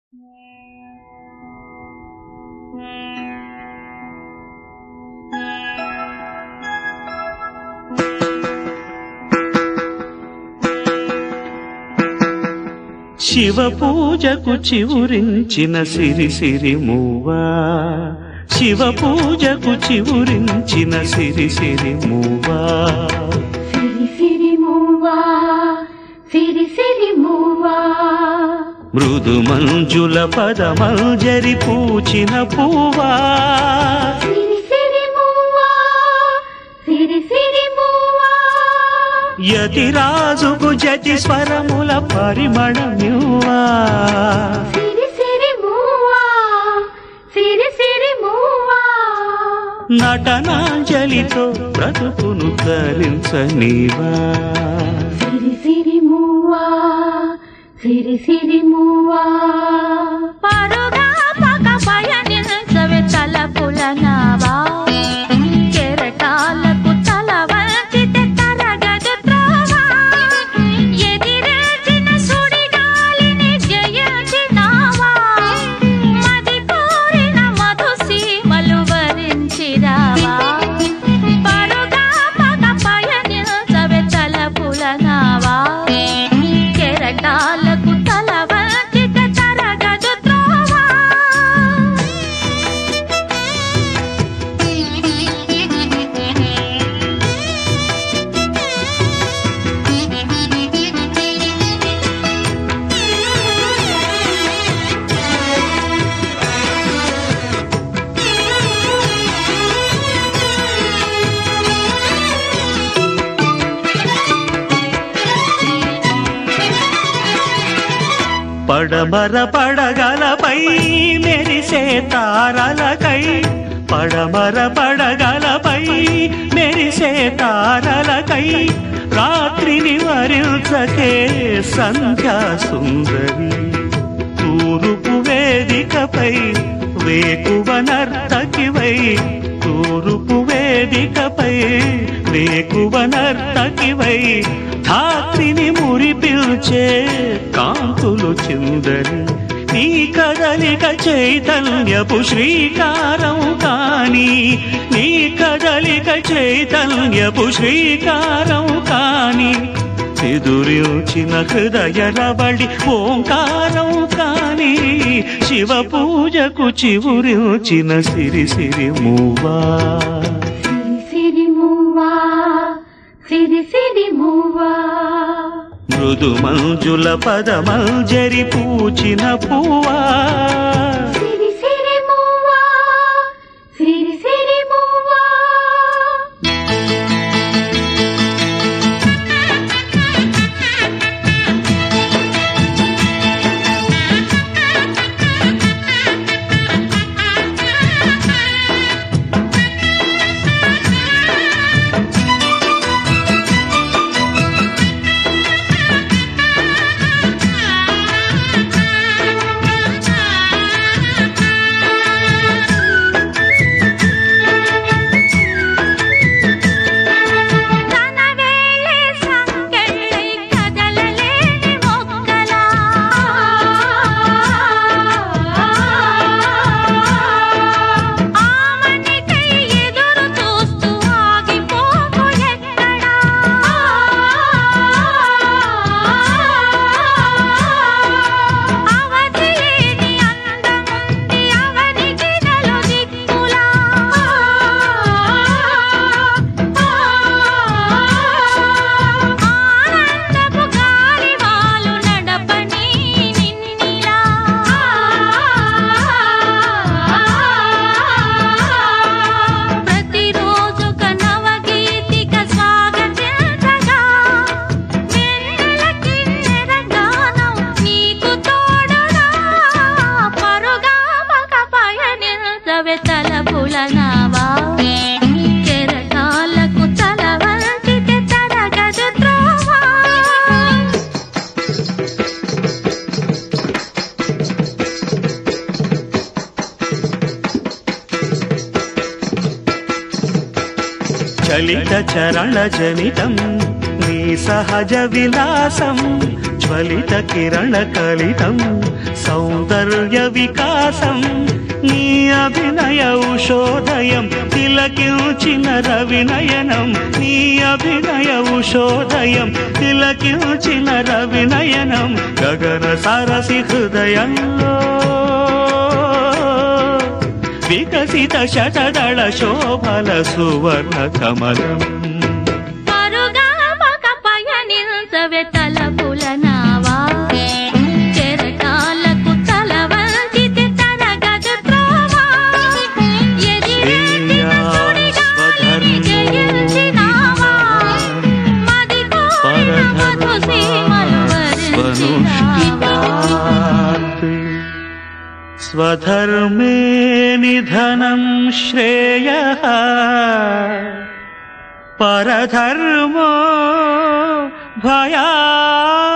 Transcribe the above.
శివ పూజకు చివురించిన సిరి సిరి మూవా శివ పూజకు చివురించిన సిరి సిరి మూవా సిరి సిరి మూవా సిరి సిరి మూవా మృదు మంజుల పదమంజరి పూచిన పూవా సిరి సిరి మూవా సిరి సిరి మూవా యతిరాజుకు జతి స్వరముల పరిమళమ్యువా సిరి సిరి మూవా సిరి సిరి మూవా నటనాంజలితో బ్రతుకును తరించనివా సిరి సిరి మూవా సిరి సిరి మూవా పరుగా పగ పయనించవే తలపుల నావా కెరటాలకు తల వంచితే తరగదు త్రోవా ఎదిరించిన సుడిగాలిని జయించినావా మది కోరిన మధు సీమలు వరించిరావా పరుగా పగ పయనించవే తలపుల నావా కెరటాలకు తల వంచితే తరగదు త్రోవా పడమర పడగలపై మెరిసే తారలకై పడమర పడగలపై మెరిసే తారలకై రాత్రిని వరించకే సంధ్యా సుందరి తూరుపు వేదికపై వేకువ నర్తకివై తూరుపు వేదికపై వేకువ నర్తకివై ధాత్రిని మురిపిల్చే కాంతులు చిందరి నీ కదలిక చైతన్యపు శ్రీకారం కాని నీ కదలిక చైతన్యపు శ్రీకారం కాని ఎదురించిన హృదయ రవళి ఓంకారం కాని శివ పూజకు చివురించిన సిరి సిరి మూవా సిరి సిరి మూవా సిరి సిరి మూవా మృదు మంజుల పదమంజరి పూచిన పువ్వా సిరి సిరి మూవా సిరి సిరి మూవా తన వేళే సంకెళ్ళై కదలలేని మొక్కలా ఆమనికై ఎదురు చూస్తూ ఆగిపోకు ఎక్కడా అవధి లేని అందముంది అవనికి నలు దిక్కులా ఆనందపు గాలివాలు నడపని నిన్నిలా ప్రతిరోజొక నవగీతిక స్వాగతించగా వెన్నెల కిన్నెర గానం నీకు తోడుగా పరుగా మగ పయనించవే తలపుల నావా కెరటాలకు తల వంచితే తరగదు త్రోవా చలిత చరణ జనితం నీ సహజ విలాసం జ్వలిత కిరణ కలితం సౌందర్య వికాసం నీ అభినయ ఉషోదయం తిలకించిన రవినయనం నీ అభినయ ఉషోదయం తిలకించిన రవినయనం గగన సరసి హృదయంలో వికసిత శతదళ శోభల సువర్ణ కమలం మరుగామక పయనించవే తలపుల నావా చెరటాలకు తల వంచితే తరగదు త్రోవా ఎదిరించిన సుడిగాలిని జయించినావా మదికోరిన మధు సీమలు వరించినావా స్వధర్మే నిధనం శ్రేయ పరధర్మో భయావహ